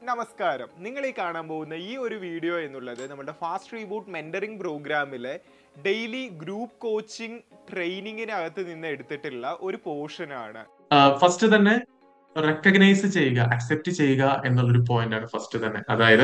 നമസ്കാരം നിങ്ങൾ ഈ കാണാൻ പോകുന്ന ഈ ഒരു വീഡിയോ എന്നുള്ളത് നമ്മുടെ ഫാസ്റ്റ് റീബൂട്ട് മെന്ററിംഗ് പ്രോഗ്രാമിലെ ഡെയിലി ഗ്രൂപ്പ് കോച്ചിങ് ട്രെയിനിങ്ങിനകത്ത് നിന്ന് എടുത്തിട്ടുള്ള ഒരു പോർഷൻ ആണ് ഫസ്റ്റ് തന്നെ റെക്കഗ്നൈസ് ചെയ്യുക അക്സെപ്റ്റ് ചെയ്യുക എന്നുള്ളൊരു പോയിന്റ് ആണ് ഫസ്റ്റ് തന്നെ അതായത്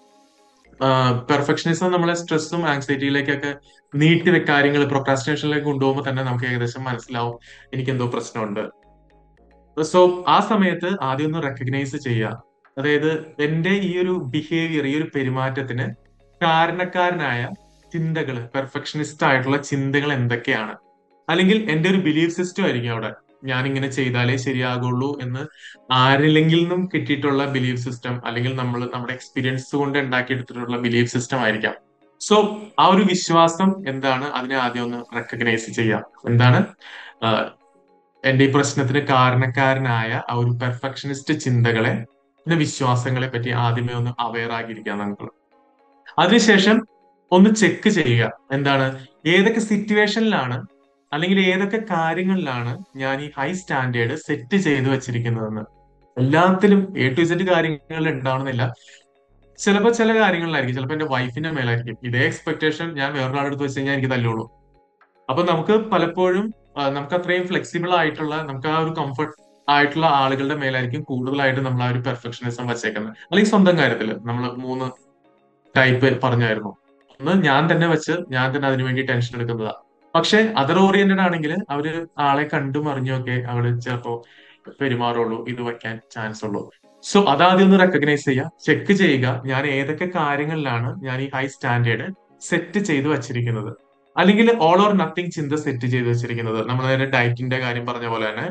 പെർഫെക്ഷനിസം നമ്മളെ സ്ട്രെസ്സും ആങ്സൈറ്റിയിലേക്കൊക്കെ നീട്ടി വെക്ക കാര്യങ്ങൾ പ്രൊക്രാസ്റ്റിനേഷനിലേക്ക് കൊണ്ടുപോകുമ്പോൾ തന്നെ നമുക്ക് ഏകദേശം മനസ്സിലാവും എനിക്ക് എന്തോ പ്രശ്നമുണ്ട് സോ ആ സമയത്ത് ആദ്യം ഒന്ന് റെക്കഗ്നൈസ് ചെയ്യുക അതായത് എന്റെ ഈ ഒരു ബിഹേവിയർ ഈ ഒരു പെരുമാറ്റത്തിന് കാരണക്കാരനായ ചിന്തകൾ പെർഫെക്ഷനിസ്റ്റ് ആയിട്ടുള്ള ചിന്തകൾ എന്തൊക്കെയാണ് അല്ലെങ്കിൽ എന്റെ ഒരു ബിലീഫ് സിസ്റ്റം ആയിരിക്കും അവിടെ ഞാൻ ഇങ്ങനെ ചെയ്താലേ ശരിയാകുള്ളൂ എന്ന് ആരിലെങ്കിൽ നിന്നും കിട്ടിയിട്ടുള്ള ബിലീഫ് സിസ്റ്റം അല്ലെങ്കിൽ നമ്മൾ നമ്മുടെ എക്സ്പീരിയൻസ് കൊണ്ട് ഉണ്ടാക്കിയെടുത്തിട്ടുള്ള ബിലീഫ് സിസ്റ്റം ആയിരിക്കാം സോ ആ ഒരു വിശ്വാസം എന്താണ് അതിനെ ആദ്യം ഒന്ന് റെക്കഗ്നൈസ് ചെയ്യാം എന്താണ് എന്റെ ഈ പ്രശ്നത്തിന് കാരണക്കാരനായ ആ ഒരു പെർഫെക്ഷനിസ്റ്റ് ചിന്തകളെ പിന്നെ വിശ്വാസങ്ങളെ പറ്റി ആദ്യമേ ഒന്ന് അവെയർ ആകിയിരിക്കാം നമുക്ക് അതിനുശേഷം ഒന്ന് ചെക്ക് ചെയ്യുക എന്താണ് ഏതൊക്കെ സിറ്റുവേഷനിലാണ് അല്ലെങ്കിൽ ഏതൊക്കെ കാര്യങ്ങളിലാണ് ഞാൻ ഈ ഹൈ സ്റ്റാൻഡേർഡ് സെറ്റ് ചെയ്ത് വെച്ചിരിക്കുന്നതെന്ന് എല്ലാത്തിലും എ ടു ഇസഡ് കാര്യങ്ങളിൽ ഉണ്ടാവണമെന്നില്ല ചിലപ്പോൾ ചില കാര്യങ്ങളിലായിരിക്കും ചിലപ്പോൾ എന്റെ വൈഫിന്റെ മേലായിരിക്കും ഇതേ എക്സ്പെക്ടേഷൻ ഞാൻ വേറൊരാളെടുത്ത് വെച്ച് കഴിഞ്ഞാൽ എനിക്ക് തല്ലുള്ളൂ അപ്പൊ നമുക്ക് പലപ്പോഴും നമുക്ക് അത്രയും ഫ്ലെക്സിബിൾ ആയിട്ടുള്ള നമുക്ക് ആ ഒരു കംഫർട്ട് ആയിട്ടുള്ള ആളുകളുടെ മേലായിരിക്കും കൂടുതലായിട്ട് നമ്മൾ ആ ഒരു പെർഫെക്ഷനിസം വച്ചേക്കുന്നത് അല്ലെങ്കിൽ സ്വന്തം കാര്യത്തിൽ നമ്മൾ മൂന്ന് ടൈപ്പ് പറഞ്ഞായിരുന്നു ഒന്ന് ഞാൻ തന്നെ വെച്ച് ഞാൻ തന്നെ അതിനു വേണ്ടി ടെൻഷൻ എടുക്കുന്നതാ പക്ഷെ അതർ ഓറിയന്റഡ് ആണെങ്കിൽ അവര് ആളെ കണ്ടും അറിഞ്ഞൊക്കെ അവര് ചിലപ്പോ പെരുമാറുള്ളൂ ഇത് വയ്ക്കാൻ ചാൻസ് ഉള്ളൂ സോ അതാദ്യം ഒന്ന് റെക്കഗ്നൈസ് ചെയ്യുക ചെക്ക് ചെയ്യുക ഞാൻ ഏതൊക്കെ കാര്യങ്ങളിലാണ് ഞാൻ ഈ ഹൈ സ്റ്റാൻഡേർഡ് സെറ്റ് ചെയ്ത് വച്ചിരിക്കുന്നത് അല്ലെങ്കിൽ ഓൾ ഓർ നത്തിങ് ചിന്ത സെറ്റ് ചെയ്ത് വെച്ചിരിക്കുന്നത് നമ്മൾ നേരെ ഡയറ്റിന്റെ കാര്യം പറഞ്ഞ പോലെ തന്നെ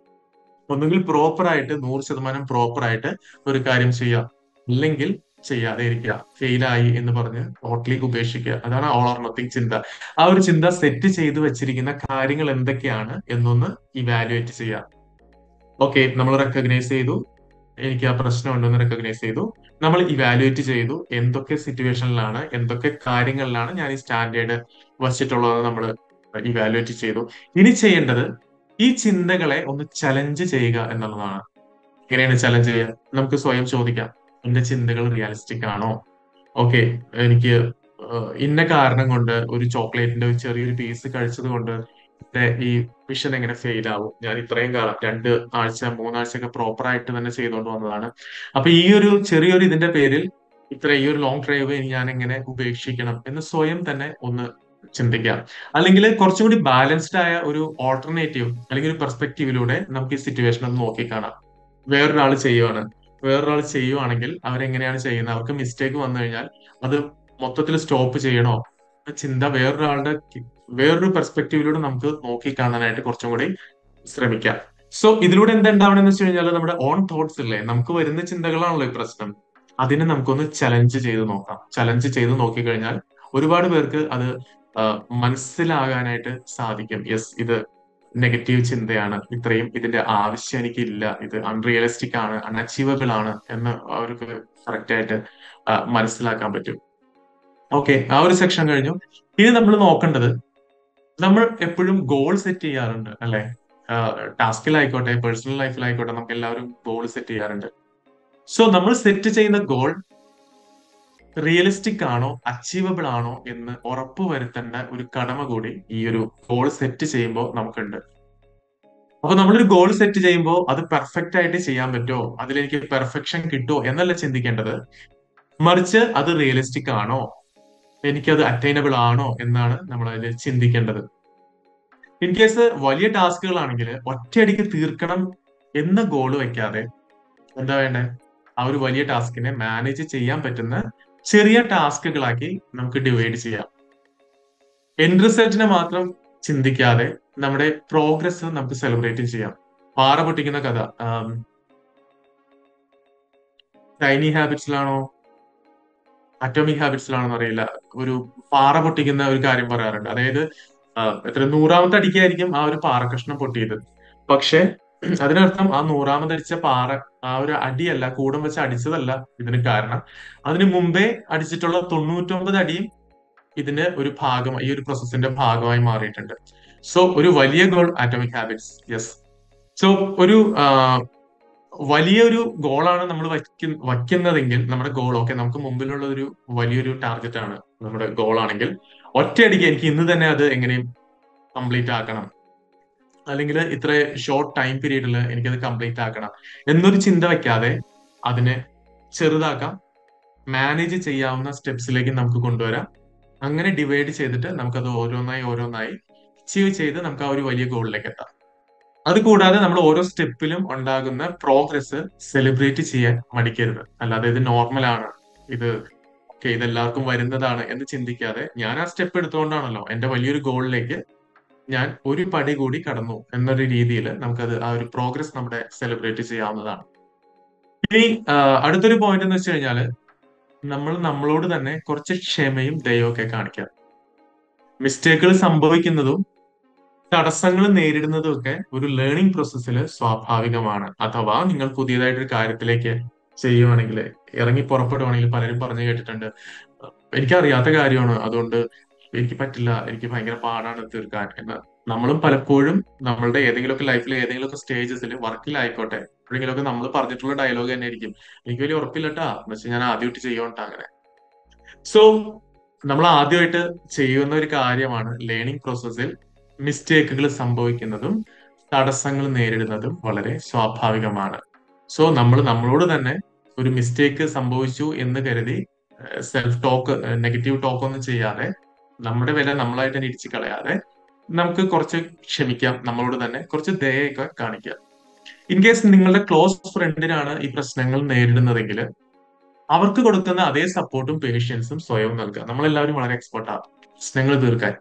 ഒന്നുകിൽ പ്രോപ്പർ ആയിട്ട് നൂറ് ശതമാനം പ്രോപ്പർ ആയിട്ട് ഒരു കാര്യം ചെയ്യുക ഇല്ലെങ്കിൽ ചെയ്യാതെ ഇരിക്കുക ഫെയിലായി എന്ന് പറഞ്ഞ് ടോട്ടലി ഉപേക്ഷിക്കുക അതാണ് ഓൾ ഓർ നത്തിങ് ചിന്ത ആ ഒരു ചിന്ത സെറ്റ് ചെയ്ത് വെച്ചിരിക്കുന്ന കാര്യങ്ങൾ എന്തൊക്കെയാണ് എന്നൊന്ന് ഇവാലുവേറ്റ് ചെയ്യുക ഓക്കെ നമ്മൾ റെക്കഗ്നൈസ് ചെയ്തു എനിക്ക് ആ പ്രശ്നം ഉണ്ടെന്ന് റെക്കഗ്നൈസ് ചെയ്തു നമ്മൾ ഇവാലുവേറ്റ് ചെയ്തു എന്തൊക്കെ സിറ്റുവേഷനിലാണ് എന്തൊക്കെ കാര്യങ്ങളിലാണ് ഞാൻ ഈ സ്റ്റാൻഡേർഡ് വച്ചിട്ടുള്ളത് നമ്മൾ ഇവാലുവേറ്റ് ചെയ്തു ഇനി ചെയ്യേണ്ടത് ഈ ചിന്തകളെ ഒന്ന് ചലഞ്ച് ചെയ്യുക എന്നുള്ളതാണ് എങ്ങനെയാണ് ചലഞ്ച് ചെയ്യുക നമുക്ക് സ്വയം ചോദിക്കാം എന്റെ ചിന്തകൾ റിയാലിസ്റ്റിക് ആണോ ഓക്കെ എനിക്ക് ഇന്ന കാരണം കൊണ്ട് ഒരു ചോക്ലേറ്റിന്റെ ഒരു ചെറിയൊരു പീസ് കഴിച്ചത് കൊണ്ട് ഈ മിഷൻ എങ്ങനെ ഫെയിൽ ആവും ഞാൻ ഇത്രയും കാലം രണ്ട് ആഴ്ച മൂന്നാഴ്ച ഒക്കെ പ്രോപ്പർ ആയിട്ട് തന്നെ ചെയ്തുകൊണ്ട് വന്നതാണ് അപ്പൊ ഈ ഒരു ചെറിയൊരു ഇതിന്റെ പേരിൽ ഇത്ര ഈ ഒരു ലോങ് ഡ്രൈവ് ഞാൻ എങ്ങനെ ഉപേക്ഷിക്കണം എന്ന് സ്വയം തന്നെ ഒന്ന് ചിന്തിക്കാം അല്ലെങ്കിൽ കുറച്ചും കൂടി ബാലൻസ്ഡ് ആയ ഒരു ഓൾട്ടർനേറ്റീവ് അല്ലെങ്കിൽ ഒരു പെർസ്പെക്റ്റീവിലൂടെ നമുക്ക് ഈ സിറ്റുവേഷൻ ഒന്ന് നോക്കിക്കാണാം വേറൊരാൾ ചെയ്യുവാണ് വേറൊരാൾ ചെയ്യുവാണെങ്കിൽ അവരെങ്ങനെയാണ് ചെയ്യുന്നത് അവർക്ക് മിസ്റ്റേക്ക് വന്നു കഴിഞ്ഞാൽ അത് മൊത്തത്തിൽ സ്റ്റോപ്പ് ചെയ്യണോ ചിന്ത വേറൊരാളുടെ വേറൊരു പെർസ്പെക്റ്റീവിലൂടെ നമുക്ക് നോക്കി കാണാനായിട്ട് കുറച്ചും കൂടി ശ്രമിക്കാം സോ ഇതിലൂടെ എന്താ ഉണ്ടാവണമെന്ന് വെച്ച് കഴിഞ്ഞാൽ നമ്മുടെ ഓൺ തോട്ട്സ് ഇല്ലേ നമുക്ക് വരുന്ന ചിന്തകളാണല്ലോ ഈ പ്രശ്നം അതിനെ നമുക്കൊന്ന് ചലഞ്ച് ചെയ്ത് നോക്കാം ചലഞ്ച് ചെയ്ത് നോക്കിക്കഴിഞ്ഞാൽ ഒരുപാട് പേർക്ക് അത് മനസ്സിലാകാനായിട്ട് സാധിക്കും യെസ് ഇത് നെഗറ്റീവ് ചിന്തയാണ് ഇത്രയും ഇതിന്റെ ആവശ്യം എനിക്കില്ല ഇത് അൺറിയലിസ്റ്റിക് ആണ് അൺഅച്ചീവബിൾ ആണ് എന്ന് അവർക്ക് കറക്റ്റ് ആയിട്ട് മനസ്സിലാക്കാൻ പറ്റും ഓക്കെ ആ ഒരു സെക്ഷൻ കഴിഞ്ഞു ഇനി നമ്മൾ നോക്കേണ്ടത് നമ്മൾ എപ്പോഴും ഗോൾ സെറ്റ് ചെയ്യാറുണ്ട് അല്ലെ ടാസ്കിലായിക്കോട്ടെ പേഴ്സണൽ ലൈഫിലായിക്കോട്ടെ നമുക്ക് എല്ലാവരും ഗോൾ സെറ്റ് ചെയ്യാറുണ്ട് സോ നമ്മൾ സെറ്റ് ചെയ്യുന്ന ഗോൾ റിയലിസ്റ്റിക് ആണോ അച്ചീവബിൾ ആണോ എന്ന് ഉറപ്പ് വരുത്തേണ്ട ഒരു കടമ കൂടി ഈ ഒരു ഗോൾ സെറ്റ് ചെയ്യുമ്പോൾ നമുക്കുണ്ട് അപ്പൊ നമ്മളൊരു ഗോൾ സെറ്റ് ചെയ്യുമ്പോൾ അത് പെർഫെക്റ്റ് ആയിട്ട് ചെയ്യാൻ പറ്റുമോ അതിലെനിക്ക് പെർഫെക്ഷൻ കിട്ടുമോ എന്നല്ല ചിന്തിക്കേണ്ടത് മറിച്ച് അത് റിയലിസ്റ്റിക് ആണോ എനിക്കത് അറ്റൈനബിൾ ആണോ എന്നാണ് നമ്മൾ അതിൽ ചിന്തിക്കേണ്ടത് ഇൻ കേസ് വലിയ ടാസ്കുകളാണെങ്കിൽ ഒറ്റയടിക്ക് തീർക്കണം എന്ന ഗോൾ വെക്കാതെ എന്താ വേണ്ടേ ആ ഒരു വലിയ ടാസ്കിനെ മാനേജ് ചെയ്യാൻ പറ്റുന്ന ചെറിയ ടാസ്കുകളാക്കി നമുക്ക് ഡിവൈഡ് ചെയ്യാം എൻഡ് റിസൾട്ടിനെ മാത്രം ചിന്തിക്കാതെ നമ്മുടെ പ്രോഗ്രസ് നമുക്ക് സെലിബ്രേറ്റ് ചെയ്യാം പാറ പൊട്ടിക്കുന്ന കഥ ടൈനി ഹാബിറ്റ്സിലാണോ അറ്റോമിക് ഹാബിറ്റ്സിലാണോ അറിയില്ല ഒരു പാറ പൊട്ടിക്കുന്ന ഒരു കാര്യം പറയാറുണ്ട് അതായത് എത്ര നൂറാമത്തെ അടിക്കായിരിക്കും ആ ഒരു പാറ കഷ്ണം പൊട്ടിയത് പക്ഷെ അതിനർത്ഥം ആ നൂറാമത് അടിച്ച പാറ ആ ഒരു അടിയല്ല കൂടം വെച്ച് അടിച്ചതല്ല ഇതിന് കാരണം അതിന് മുമ്പേ അടിച്ചിട്ടുള്ള തൊണ്ണൂറ്റൊമ്പത് അടിയും ഇതിന്റെ ഒരു ഭാഗം ഈ ഒരു പ്രോസസ്സിന്റെ ഭാഗമായി മാറിയിട്ടുണ്ട് സോ ഒരു വലിയ goal atomic habits yes so ഒരു വലിയൊരു ഗോളാണ് നമ്മൾ വയ്ക്കുന്ന വയ്ക്കുന്നതെങ്കിൽ നമ്മുടെ ഗോൾ ഓക്കെ നമുക്ക് മുമ്പിലുള്ള ഒരു വലിയൊരു ടാർഗറ്റ് ആണ് നമ്മുടെ ഗോൾ ആണെങ്കിൽ ഒറ്റയടിക്ക് എനിക്ക് ഇന്ന് തന്നെ അത് എങ്ങനെയും കംപ്ലീറ്റ് ആക്കണം അല്ലെങ്കിൽ ഇത്ര ഷോർട്ട് ടൈം പീരീഡിൽ എനിക്കത് കംപ്ലീറ്റ് ആക്കണം എന്നൊരു ചിന്ത വെക്കാതെ അതിനെ ചെറുതാക്കാം മാനേജ് ചെയ്യാവുന്ന സ്റ്റെപ്സിലേക്ക് നമുക്ക് കൊണ്ടുവരാം അങ്ങനെ ഡിവൈഡ് ചെയ്തിട്ട് നമുക്കത് ഓരോന്നായി ഓരോന്നായി അച്ചീവ് ചെയ്ത് നമുക്ക് ആ ഒരു വലിയ ഗോളിലേക്ക് എത്താം അത് കൂടാതെ നമ്മൾ ഓരോ സ്റ്റെപ്പിലും ഉണ്ടാകുന്ന പ്രോഗ്രസ് സെലിബ്രേറ്റ് ചെയ്യാൻ മടിക്കരുത് അല്ലാതെ ഇത് നോർമൽ ആണ് ഇത് ഓക്കെ ഇത് എല്ലാവർക്കും വരുന്നതാണ് എന്ന് ചിന്തിക്കാതെ ഞാൻ ആ സ്റ്റെപ്പ് എടുത്തുകൊണ്ടാണല്ലോ എന്റെ വലിയൊരു ഗോളിലേക്ക് ഞാൻ ഒരു പടി കൂടി കടന്നു എന്നൊരു രീതിയിൽ നമുക്കത് ആ ഒരു പ്രോഗ്രസ് നമ്മുടെ സെലിബ്രേറ്റ് ചെയ്യാവുന്നതാണ് ഇനി ആ, അടുത്തൊരു പോയിന്റ് എന്ന് വെച്ച് കഴിഞ്ഞാൽ നമ്മൾ നമ്മളോട് തന്നെ കുറച്ച് ക്ഷമയും ദയവും ഒക്കെ കാണിക്കാം മിസ്റ്റേക്കുകൾ സംഭവിക്കുന്നതും തടസ്സങ്ങൾ നേരിടുന്നതും ഒക്കെ ഒരു ലേണിംഗ് പ്രോസസ്സിൽ സ്വാഭാവികമാണ് അഥവാ നിങ്ങൾ പുതിയതായിട്ടൊരു കാര്യത്തിലേക്ക് ചെയ്യുവാണെങ്കിൽ ഇറങ്ങി പുറപ്പെടുവാണെങ്കിൽ പലരും പറഞ്ഞു കേട്ടിട്ടുണ്ട് എനിക്കറിയാത്ത കാര്യമാണ് അതുകൊണ്ട് എനിക്ക് പറ്റില്ല എനിക്ക് ഭയങ്കര പാടാണ് തീർക്കാൻ എന്ന് നമ്മളും പലപ്പോഴും നമ്മളുടെ ഏതെങ്കിലുമൊക്കെ ലൈഫിൽ ഏതെങ്കിലുമൊക്കെ സ്റ്റേജസിൽ വർക്കിലായിക്കോട്ടെ എപ്പോഴെങ്കിലുമൊക്കെ നമ്മൾ പറഞ്ഞിട്ടുള്ള ഡയലോഗ് തന്നെ ആയിരിക്കും എനിക്ക് വലിയ ഉറപ്പില്ലട്ടാ എന്ന് വെച്ചാൽ ഞാൻ ആദ്യമായിട്ട് ചെയ്യുവാണ്ടാ അങ്ങനെ സോ നമ്മൾ ആദ്യമായിട്ട് ചെയ്യുന്ന ഒരു കാര്യമാണ് ലേണിംഗ് പ്രോസസ്സിൽ മിസ്റ്റേക്കുകൾ സംഭവിക്കുന്നതും തടസ്സങ്ങൾ നേരിടുന്നതും വളരെ സ്വാഭാവികമാണ് സോ നമ്മൾ നമ്മളോട് തന്നെ ഒരു മിസ്റ്റേക്ക് സംഭവിച്ചു എന്ന് കരുതി സെൽഫ് ടോക്ക് നെഗറ്റീവ് ടോക്ക് ഒന്നും ചെയ്യാതെ നമ്മുടെ വില നമ്മളായിട്ട് തന്നെ ഇടിച്ചു കളയാതെ നമുക്ക് കുറച്ച് ക്ഷമിക്കാം നമ്മളോട് തന്നെ കുറച്ച് ദയൊക്കെ കാണിക്കാം ഇൻ കേസ് നിങ്ങളുടെ ക്ലോസ് ഫ്രണ്ടിനാണ് ഈ പ്രശ്നങ്ങൾ നേരിടുന്നതെങ്കിൽ അവർക്ക് കൊടുക്കുന്ന അതേ സപ്പോർട്ടും പേഷ്യൻസും സ്വയം നൽകുക നമ്മളെല്ലാവരും വളരെ എക്സ്പെർട്ടാണ് പ്രശ്നങ്ങൾ തീർക്കാൻ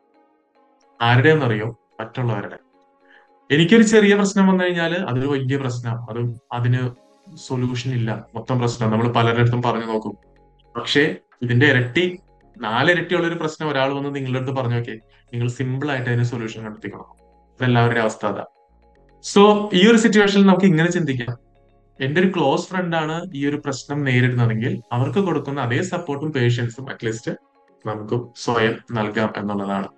ആരുടെയെന്നറിയോ മറ്റുള്ളവരുടെ എനിക്കൊരു ചെറിയ പ്രശ്നം വന്നു കഴിഞ്ഞാൽ അതൊരു വലിയ പ്രശ്നമാണ് അത് അതിന് സൊല്യൂഷൻ ഇല്ല മൊത്തം പ്രശ്നം നമ്മൾ പലരിടത്തും പറഞ്ഞു നോക്കും പക്ഷേ ഇതിന്റെ ഇരട്ടി നാലിരട്ടിയുള്ള ഒരു പ്രശ്നം ഒരാൾ വന്ന് നിങ്ങളുടെ അടുത്ത് പറഞ്ഞു നോക്കിയേ നിങ്ങൾ സിമ്പിൾ ആയിട്ട് അതിന് സൊല്യൂഷൻ കണ്ടെത്തിക്കണം ഇതെല്ലാവരുടെ അവസ്ഥ അതാ സോ ഈ ഒരു സിറ്റുവേഷനിൽ നമുക്ക് ഇങ്ങനെ ചിന്തിക്കാം എന്റെ ഒരു ക്ലോസ് ഫ്രണ്ട് ആണ് ഈ ഒരു പ്രശ്നം നേരിടുന്നതെങ്കിൽ അവർക്ക് കൊടുക്കുന്ന അതേ സപ്പോർട്ടും പേഷ്യൻസും അറ്റ്ലീസ്റ്റ് നമുക്കും സ്വയം നൽകാം എന്നുള്ളതാണ്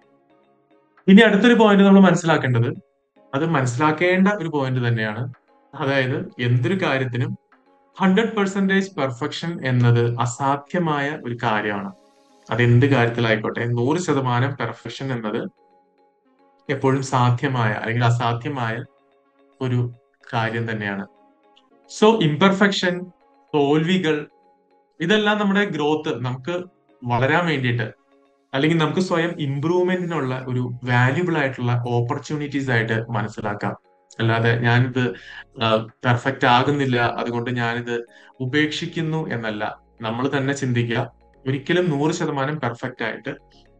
ഇനി അടുത്തൊരു പോയിന്റ് നമ്മൾ മനസ്സിലാക്കേണ്ടത് അത് മനസ്സിലാക്കേണ്ട ഒരു പോയിന്റ് തന്നെയാണ് അതായത് എന്തൊരു കാര്യത്തിനും ഹൺഡ്രഡ് പെർസെന്റേജ് പെർഫെക്ഷൻ എന്നത് അസാധ്യമായ ഒരു കാര്യമാണ് അത് എന്ത് കാര്യത്തിലായിക്കോട്ടെ നൂറ് ശതമാനം പെർഫെക്ഷൻ എന്നത് എപ്പോഴും സാധ്യമായ അല്ലെങ്കിൽ അസാധ്യമായ ഒരു കാര്യം തന്നെയാണ് സോ ഇംപെർഫെക്ഷൻ തോൽവികൾ ഇതെല്ലാം നമ്മുടെ ഗ്രോത്ത് നമുക്ക് വളരാൻ വേണ്ടിയിട്ട് അല്ലെങ്കിൽ നമുക്ക് സ്വയം ഇംപ്രൂവ്മെന്റിനുള്ള ഒരു വാല്യുബിൾ ആയിട്ടുള്ള ഓപ്പർച്യൂണിറ്റീസ് ആയിട്ട് മനസ്സിലാക്കാം അല്ലാതെ ഞാനിത് പെർഫെക്റ്റ് ആകുന്നില്ല അതുകൊണ്ട് ഞാനിത് ഉപേക്ഷിക്കുന്നു എന്നല്ല നമ്മൾ തന്നെ ചിന്തിക്കുക ഒരിക്കലും നൂറ് ശതമാനം പെർഫെക്റ്റ് ആയിട്ട്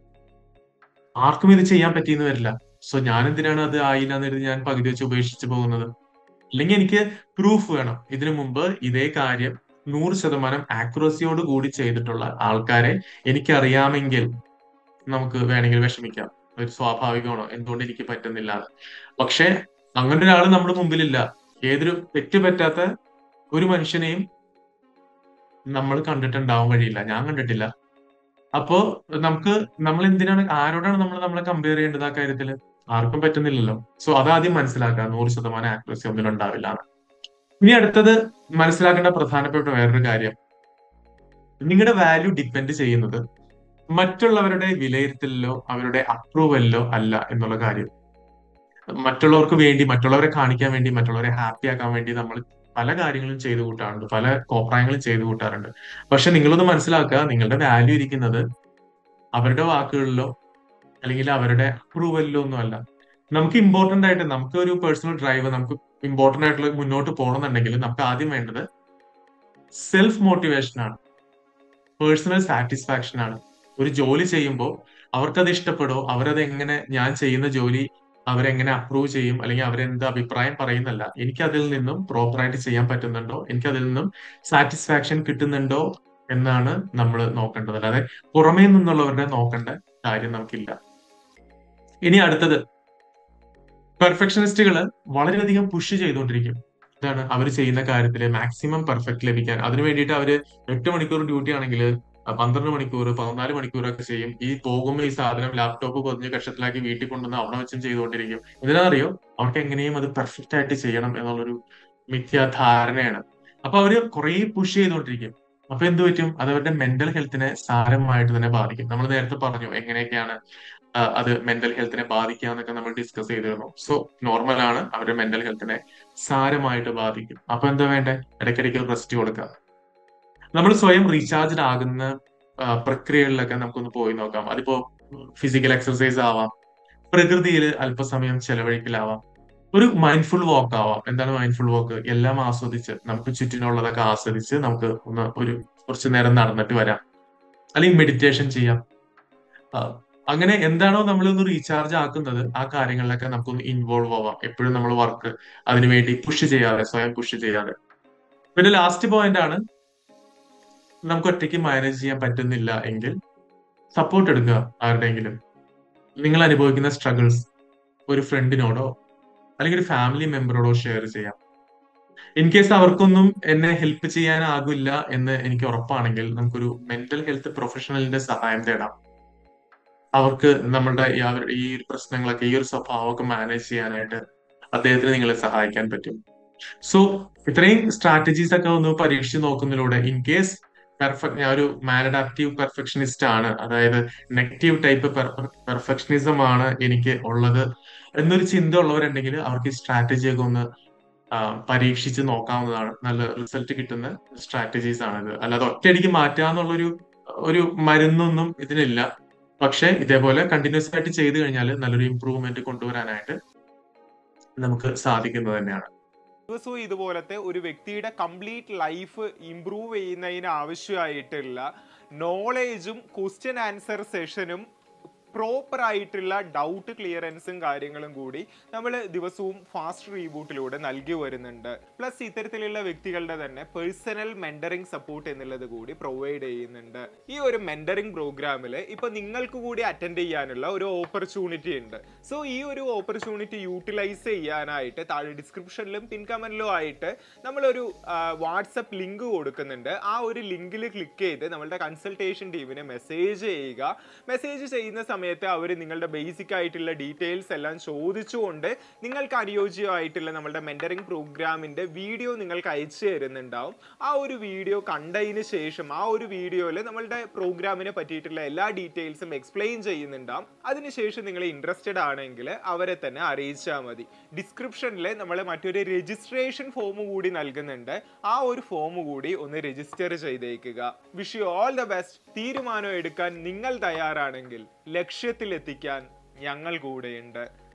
ആർക്കും ഇത് ചെയ്യാൻ പറ്റിയെന്ന് വരില്ല സോ ഞാൻ എന്തിനാണ് അത് ആയില്ല എന്ന് കരുതി ഞാൻ പകുതി വെച്ച് ഉപേക്ഷിച്ച് പോകുന്നത് അല്ലെങ്കിൽ എനിക്ക് പ്രൂഫ് വേണം ഇതിനു മുമ്പ് ഇതേ കാര്യം നൂറ് ശതമാനം ആക്യുറസിയോട് കൂടി ചെയ്തിട്ടുള്ള ആൾക്കാരെ എനിക്കറിയാമെങ്കിൽ നമുക്ക് വേണമെങ്കിൽ വിഷമിക്കാം ഒരു സ്വാഭാവികമാണോ എന്തുകൊണ്ട് എനിക്ക് പറ്റുന്നില്ല എന്ന്. പക്ഷെ അങ്ങനെ ഒരാൾ നമ്മുടെ മുമ്പിലില്ല ഏതൊരു തെറ്റ് പറ്റാത്ത ഒരു മനുഷ്യനെയും നമ്മൾ കണ്ടിട്ടുണ്ടാവാൻ വഴിയില്ല ഞാൻ കണ്ടിട്ടില്ല അപ്പോ നമുക്ക് നമ്മൾ എന്തിനാണ് ആരോടാണ് നമ്മൾ നമ്മളെ കമ്പയർ ചെയ്യേണ്ടത് ആ കാര്യത്തില് ആർക്കും പറ്റുന്നില്ലല്ലോ സോ അതാദ്യം മനസ്സിലാക്കുക നൂറ് ശതമാനം ആക്യുറസി ഒന്നിലും ഉണ്ടാവില്ല എന്ന്. ഇനി അടുത്തത് മനസ്സിലാക്കേണ്ട പ്രധാനപ്പെട്ട വേറൊരു കാര്യം നിങ്ങളുടെ വാല്യൂ ഡിപ്പെൻഡ് ചെയ്യുന്നത് മറ്റുള്ളവരുടെ വിലയിരുത്തലിലോ അവരുടെ അപ്രൂവലിലോ അല്ല എന്നുള്ള കാര്യം മറ്റുള്ളവർക്ക് വേണ്ടി മറ്റുള്ളവരെ കാണിക്കാൻ വേണ്ടി മറ്റുള്ളവരെ ഹാപ്പി ആക്കാൻ വേണ്ടി നമ്മൾ പല കാര്യങ്ങളും ചെയ്തു കൂട്ടാറുണ്ട് പല കോപ്രായങ്ങളും ചെയ്തു കൂട്ടാറുണ്ട് പക്ഷെ നിങ്ങളൊന്ന് മനസ്സിലാക്കുക നിങ്ങളുടെ വാല്യൂ ഇരിക്കുന്നത് അവരുടെ വാക്കുകളിലോ അല്ലെങ്കിൽ അവരുടെ അപ്രൂവലിലോ ഒന്നും അല്ല നമുക്ക് ഇമ്പോർട്ടന്റ് ആയിട്ട് നമുക്ക് ഒരു പേഴ്സണൽ ഡ്രൈവ് നമുക്ക് ഇമ്പോർട്ടന്റ് ആയിട്ടുള്ള മുന്നോട്ട് പോകണമെന്നുണ്ടെങ്കിൽ നമുക്ക് ആദ്യം വേണ്ടത് സെൽഫ് മോട്ടിവേഷൻ ആണ് പേഴ്സണൽ സാറ്റിസ്ഫാക്ഷൻ ആണ് ഒരു ജോലി ചെയ്യുമ്പോൾ അവർക്കത് ഇഷ്ടപ്പെടോ അവരത് എങ്ങനെ ഞാൻ ചെയ്യുന്ന ജോലി അവരെങ്ങനെ അപ്രൂവ് ചെയ്യും അല്ലെങ്കിൽ അവരെന്ത് അഭിപ്രായം പറയുന്നല്ല എനിക്ക് അതിൽ നിന്നും പ്രോപ്പറായിട്ട് ചെയ്യാൻ പറ്റുന്നുണ്ടോ എനിക്ക് അതിൽ നിന്നും സാറ്റിസ്ഫാക്ഷൻ കിട്ടുന്നുണ്ടോ എന്നാണ് നമ്മൾ നോക്കേണ്ടത് അല്ലാതെ പുറമേ നിന്നുള്ളവരുടെ നോക്കേണ്ട കാര്യം നമുക്കില്ല ഇനി അടുത്തത് പെർഫെക്ഷനിസ്റ്റുകൾ വളരെയധികം പുഷ് ചെയ്തുകൊണ്ടിരിക്കും ഇതാണ് അവർ ചെയ്യുന്ന കാര്യത്തിൽ മാക്സിമം പെർഫെക്റ്റ് ലഭിക്കാൻ അതിനു വേണ്ടിയിട്ട് അവർ എട്ട് മണിക്കൂർ ഡ്യൂട്ടി ആണെങ്കിൽ പന്ത്രണ്ട് മണിക്കൂർ പതിനാല് മണിക്കൂറൊക്കെ ചെയ്യും ഈ പോകുമ്പോൾ ഈ സാധനം ലാപ്ടോപ്പ് പൊതിഞ്ഞ് കഷത്തിലാക്കി വീട്ടിൽ കൊണ്ടുവന്ന് അവിടെ വെച്ചും ചെയ്തുകൊണ്ടിരിക്കും ഇതിനറിയോ അവർക്ക് എങ്ങനെയും അത് പെർഫെക്റ്റ് ആയിട്ട് ചെയ്യണം എന്നുള്ളൊരു മിഥ്യാധാരണയാണ് അപ്പൊ അവര് കുറെ പുഷ് ചെയ്തുകൊണ്ടിരിക്കും അപ്പൊ എന്ത് പറ്റും അത് അവരുടെ മെന്റൽ ഹെൽത്തിനെ സാരമായിട്ട് തന്നെ ബാധിക്കും നമ്മൾ നേരത്തെ പറഞ്ഞു എങ്ങനെയൊക്കെയാണ് ആ, അത് മെന്റൽ ഹെൽത്തിനെ ബാധിക്കുക എന്നൊക്കെ നമ്മൾ ഡിസ്കസ് ചെയ്തിരുന്നു സോ നോർമൽ ആണ് അവരുടെ മെന്റൽ ഹെൽത്തിനെ സാരമായിട്ട് ബാധിക്കും അപ്പൊ എന്താ വേണ്ടേ ഇടയ്ക്കിടയ്ക്ക് റെസ്റ്റ് കൊടുക്കുക നമ്മൾ സ്വയം റീചാർജ്ഡ് ആകുന്ന ആ, പ്രക്രിയകളിലൊക്കെ നമുക്കൊന്ന് പോയി നോക്കാം അതിപ്പോ ഫിസിക്കൽ എക്സർസൈസ് ആവാം പ്രകൃതിയിൽ അല്പസമയം ചെലവഴിക്കലാവാം ഒരു മൈൻഡ്ഫുൾ വാക്ക് ആവാം എന്താണ് മൈൻഡ്ഫുൾ വാക്ക് എല്ലാം ആസ്വദിച്ച് നമുക്ക് ചുറ്റിനുള്ളതൊക്കെ ആസ്വദിച്ച് നമുക്ക് ഒന്ന് ഒരു കുറച്ചു നേരം നടന്നിട്ട് വരാം അല്ലെങ്കിൽ മെഡിറ്റേഷൻ ചെയ്യാം ആ, അങ്ങനെ എന്താണോ നമ്മളൊന്ന് റീചാർജ് ആക്കുന്നത് ആ കാര്യങ്ങളിലൊക്കെ നമുക്കൊന്ന് ഇൻവോൾവ് ആവാം എപ്പോഴും നമ്മൾ വർക്ക് അതിനുവേണ്ടി പുഷ് ചെയ്യാതെ സ്വയം പുഷ് ചെയ്യാതെ പിന്നെ ലാസ്റ്റ് പോയിന്റ് ആണ് നമുക്ക് ഒറ്റയ്ക്ക് മാനേജ് ചെയ്യാൻ പറ്റുന്നില്ല എങ്കിൽ സപ്പോർട്ട് എടുക്കുക ആരുടെയെങ്കിലും നിങ്ങൾ അനുഭവിക്കുന്ന സ്ട്രഗിൾസ് ഒരു ഫ്രണ്ടിനോടോ അല്ലെങ്കിൽ ഒരു ഫാമിലി മെമ്പറോടോ ഷെയർ ചെയ്യാം ഇൻ കേസ് അവർക്കൊന്നും എന്നെ ഹെൽപ്പ് ചെയ്യാനാകില്ല എന്ന് എനിക്ക് ഉറപ്പാണെങ്കിൽ നമുക്കൊരു മെന്റൽ ഹെൽത്ത് പ്രൊഫഷണലിന്റെ സഹായം തേടാം അവർക്ക് നമ്മളുടെ ഈ അവർ- ഈ ഒരു പ്രശ്നങ്ങളൊക്കെ ഈ ഒരു സ്വഭാവമൊക്കെ മാനേജ് ചെയ്യാനായിട്ട് അദ്ദേഹത്തിന് നിങ്ങളെ സഹായിക്കാൻ പറ്റും സോ ഇത്രയും സ്ട്രാറ്റജീസ് ഒക്കെ ഒന്ന് പരീക്ഷിച്ച് നോക്കുന്നതിലൂടെ ഇൻ കേസ് പെർഫെക്റ്റ് ഞാൻ ഒരു മാനഡാപ്റ്റീവ് പെർഫെക്ഷനിസ്റ്റ് ആണ് അതായത് നെഗറ്റീവ് ടൈപ്പ് പെർഫെക്ഷനിസം ആണ് എനിക്ക് ഉള്ളത് എന്നൊരു ചിന്ത ഉള്ളവരുണ്ടെങ്കിൽ അവർക്ക് ഈ സ്ട്രാറ്റജി ഒക്കെ ഒന്ന് ആ, പരീക്ഷിച്ച് നോക്കാവുന്നതാണ് നല്ല റിസൾട്ട് കിട്ടുന്ന സ്ട്രാറ്റജീസ് ആണിത് അല്ലാതെ ഒറ്റയടിക്ക് മാറ്റാന്നുള്ളൊരു ഒരു മരുന്നൊന്നും ഇതിനില്ല പക്ഷെ ഇതേപോലെ കണ്ടിന്യൂസ് ആയിട്ട് ചെയ്തു കഴിഞ്ഞാൽ നല്ലൊരു ഇമ്പ്രൂവ്മെന്റ് കൊണ്ടുവരാനായിട്ട് നമുക്ക് സാധിക്കുന്നത് തന്നെയാണ് ദിവസവും ഇതുപോലത്തെ ഒരു വ്യക്തിയുടെ കംപ്ലീറ്റ് ലൈഫ് ഇംപ്രൂവ് ചെയ്യുന്നതിന് ആവശ്യമായിട്ടുള്ള നോളേജും ക്വസ്റ്റ്യൻ ആൻസർ സെഷനും പ്രോപ്പർ ആയിട്ടുള്ള ഡൗട്ട് ക്ലിയറൻസും കാര്യങ്ങളും കൂടി നമ്മൾ ദിവസവും ഫാസ്റ്റ് റീബൂട്ടിലൂടെ നൽകി വരുന്നുണ്ട് പ്ലസ് ഇത്തരത്തിലുള്ള വ്യക്തികളുടെ തന്നെ പേഴ്സണൽ മെന്ററിംഗ് സപ്പോർട്ട് എന്നുള്ളത് കൂടി പ്രൊവൈഡ് ചെയ്യുന്നുണ്ട് ഈ ഒരു മെന്ററിംഗ് പ്രോഗ്രാമിൽ ഇപ്പൊ നിങ്ങൾക്ക് കൂടി അറ്റൻഡ് ചെയ്യാനുള്ള ഒരു ഓപ്പർച്യൂണിറ്റി ഉണ്ട് സോ ഈ ഒരു ഓപ്പർച്യൂണിറ്റി യൂട്ടിലൈസ് ചെയ്യാനായിട്ട് താഴെ ഡിസ്ക്രിപ്ഷനിലും പിൻ കമന്റിലും ആയിട്ട് നമ്മളൊരു വാട്സപ്പ് ലിങ്ക് കൊടുക്കുന്നുണ്ട് ആ ഒരു ലിങ്കിൽ ക്ലിക്ക് ചെയ്ത് നമ്മളുടെ കൺസൾട്ടേഷൻ ടീമിന് മെസ്സേജ് ചെയ്യുക മെസ്സേജ് ചെയ്യുന്ന സമയത്ത് അവർ നിങ്ങളുടെ ബേസിക് ആയിട്ടുള്ള ഡീറ്റെയിൽസ് എല്ലാം ചോദിച്ചുകൊണ്ട് നിങ്ങൾക്ക് അനുയോജ്യമായിട്ടുള്ള നമ്മളുടെ മെന്ററിംഗ് പ്രോഗ്രാമിന്റെ വീഡിയോ നിങ്ങൾക്ക് അയച്ചു തരുന്നുണ്ടാവും ആ ഒരു വീഡിയോ കണ്ടതിന് ശേഷം ആ ഒരു വീഡിയോയിൽ നമ്മളുടെ പ്രോഗ്രാമിനെ പറ്റിയിട്ടുള്ള എല്ലാ ഡീറ്റെയിൽസും എക്സ്പ്ലെയിൻ ചെയ്യുന്നുണ്ടാവും അതിനുശേഷം നിങ്ങൾ ഇൻട്രസ്റ്റഡ് ആണെങ്കിൽ അവരെ തന്നെ അറിയിച്ചാൽ മതി ഡിസ്ക്രിപ്ഷനിൽ നമ്മൾ മറ്റൊരു രജിസ്ട്രേഷൻ ഫോം കൂടി നൽകുന്നുണ്ട് ആ ഒരു ഫോം കൂടി ഒന്ന് രജിസ്റ്റർ ചെയ്തേക്കുക wish you all the best തീരുമാനം എടുക്കാൻ നിങ്ങൾ തയ്യാറാണെങ്കിൽ ലക്ഷ്യത്തിലെത്തിക്കാൻ ഞങ്ങൾ കൂടെയുണ്ട്